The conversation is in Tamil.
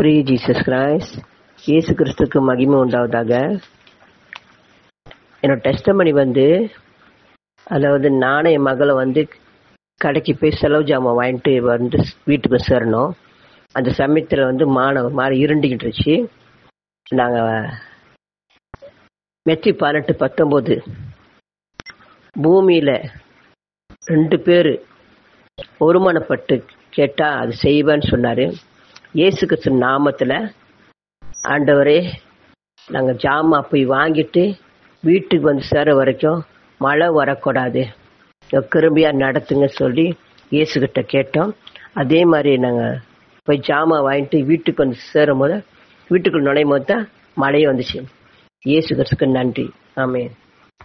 ப்ரீ ஜீசஸ் கிரைஸ்ட் இயேசு கிறிஸ்துக்கு மகிமை உண்டாவதாக என்னோட டெஸ்டமணி வந்து அதாவது நானும் என் மகளை வந்து கடைக்கு போய் செலவு ஜாமான் வாங்கிட்டு வந்து வீட்டுக்கு சேரணும் அந்த சமயத்தில் வந்து மாணவ மாறி இருண்டிக்கிட்டு இருந்துச்சு நாங்கள் மெட்ரிக் பதினெட்டு பத்தொம்போது பூமியில் ரெண்டு பேர் ஒருமனப்பட்டு கேட்டால் அது செய்வேன்னு சொன்னார் இயேசு கிறிஸ்து நாமத்தில் ஆண்டவரே நாங்கள் ஜாமா போய் வாங்கிட்டு வீட்டுக்கு வந்து சேர வரைக்கும் மழை வரக்கூடாது கிரும்பியாக நடத்துங்க சொல்லி இயேசுகிட்ட கேட்டோம் அதே மாதிரி நாங்கள் போய் ஜாமா வாங்கிட்டு வீட்டுக்கு வந்து சேரும் போது வீட்டுக்குள் நுழையும் போது தான் மழையே வந்துச்சு இயேசு கிறிஸ்துக்கு நன்றி ஆமென்